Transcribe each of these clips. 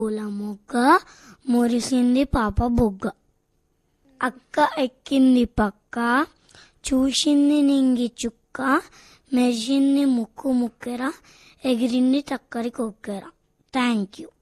పూల మొగ్గ మురిసింది పాప బుగ్గ అక్క ఎక్కింది పక్క చూసింది నింగి చుక్క మెరిసింది ముక్కు ముక్కెర ఎగిరింది టక్కరి కొక్కెర థ్యాంక్ యూ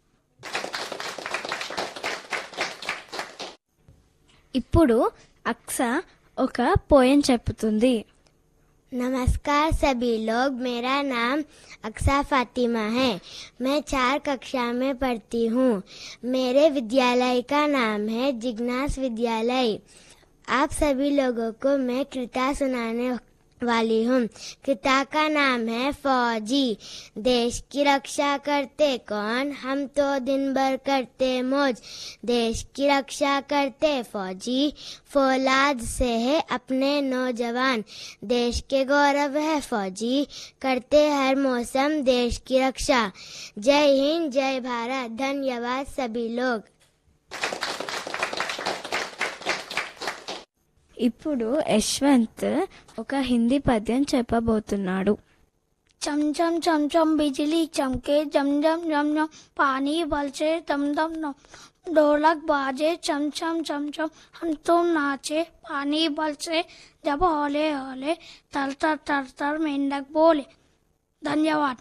ఇప్పుడు అక్స ఒక పోయం చెప్పుతుంది नमस्कार सभी लोग मेरा नाम अक्सा फातिमा है मैं चार कक्षा में पढ़ती हूँ मेरे विद्यालय का नाम है जिग्नास विद्यालय आप सभी लोगों को मैं कृता सुनाने वाली हूँ कृता का नाम है फौजी देश की रक्षा करते कौन हम तो दिन भर करते मौज देश की रक्षा करते फौजी फौलाद से है अपने नौजवान देश के गौरव है फौजी करते हर मौसम देश की रक्षा जय हिंद जय भारत धन्यवाद सभी लोग ఇప్పుడు యశ్వంత్ ఒక హిందీ పద్యం చెప్పబోతున్నాడు चम चम चम चम बिजली चमके जम जम जम जम पानी बलसे दम दम दम ढोलक बाजे चम चम चम चम हम तुम नाचे पानी बलसे जब होले होले तर तर तर तर मेंढक बोले धन्यवाद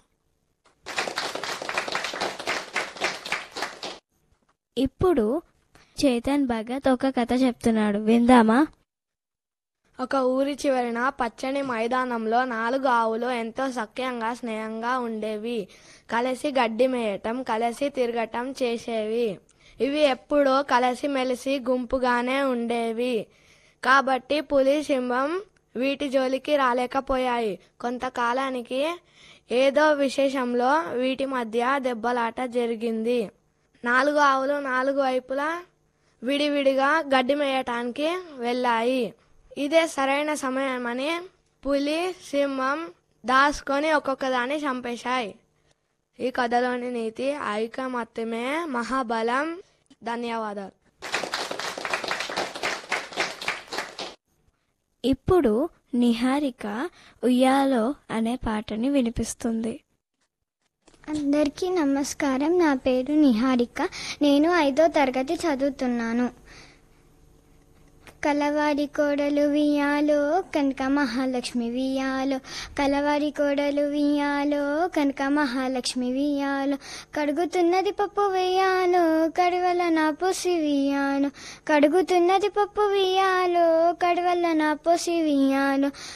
ఇప్పుడు చేతన్ భగత్ ఒక కథ చెప్తున్నాడు విందామా ఒక ఊరి చివరన పచ్చని మైదానంలో నాలుగు ఆవులు ఎంతో సఖ్యంగా స్నేహంగా ఉండేవి కలిసి గడ్డి మేయటం కలిసి తిరగటం చేసేవి ఇవి ఎప్పుడూ కలిసి మెలిసి గుంపుగానే ఉండేవి కాబట్టి పులి సింహం వీటి జోలికి రాలేకపోయాయి కొంతకాలానికి ఏదో విశేషంలో వీటి మధ్య దెబ్బలాట జరిగింది నాలుగు ఆవులు నాలుగు వైపులా విడివిడిగా గడ్డి మేయటానికి వెళ్ళాయి ఇదే సరైన సమయమని పులి సింహం దాచుకొని ఒక్కొక్క దాన్ని చంపేశాయి ఈ కథలోని నీతి ఐకమత్యమే మహాబలం ధన్యవాదాలు ఇప్పుడు నిహారిక ఉయ్యాలో అనే పాటని వినిపిస్తుంది అందరికీ నమస్కారం నా పేరు నిహారిక నేను ఐదో తరగతి చదువుతున్నాను కలవారి కోడలు వియాలో కనక మహాలక్ష్మి వియాలో కలవారి కోడలు వియాలో కనక మహాలక్ష్మి వియాలో కడుగుతున్నది పప్పు వియాలో కడవల నా పొసి వియాలో కడుగుతున్నది పప్పు వియాలో కడవల నా పొసి వియాలో